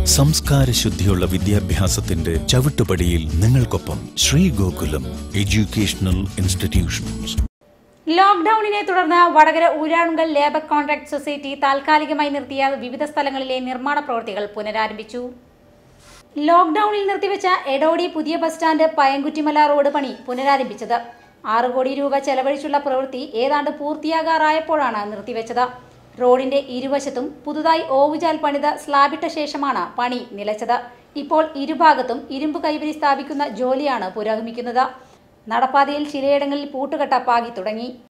സംസ്കാര ശുദ്ധിയുള്ള വിദ്യാഭ്യാസത്തിന്റെ ചവിട്ടുപടിയിൽ നിങ്ങൾക്കൊപ്പം ശ്രീ ഗോകുലം എഡ്യൂക്കേഷണൽ ഇൻസ്റ്റിറ്റ്യൂഷൻസ് ലോക്ക്ഡൌണിനെ തുടർന്ന് Vadakara Uralungal labour contract society താൽക്കാലികമായി നിർത്തിയ വിവിധ സ്ഥലങ്ങളിലെ നിർമ്മാണ പ്രവൃത്തികൾ പുനരാരംഭിച്ചു ലോക്ക്ഡൌണിൽ നിർത്തിവെച്ച എടോടി പുതിയ ബസ് സ്റ്റാൻഡ് പയങ്കുറ്റിമല റോഡ് പണി പുനരാരംഭിച്ചത് ആറ് കോടി രൂപ ചെലവഴിച്ചുള്ള പ്രവൃത്തി ഏതാണ്ട് പൂർത്തിയാകാറായപ്പോഴാണ് നിർത്തിവെച്ചത് റോഡിന്റെ ഇരുവശത്തും പുതുതായി ഓവുചാൽ പണിത സ്ലാബിട്ട ശേഷമാണ് പണി നിലച്ചത് ഇപ്പോൾ ഇരുഭാഗത്തും ഇരുമ്പ് കൈവരി സ്ഥാപിക്കുന്ന ജോലിയാണ് പുരോഗമിക്കുന്നത് നടപ്പാതയിൽ ചിലയിടങ്ങളിൽ പൂട്ടുകെട്ട പാകി തുടങ്ങി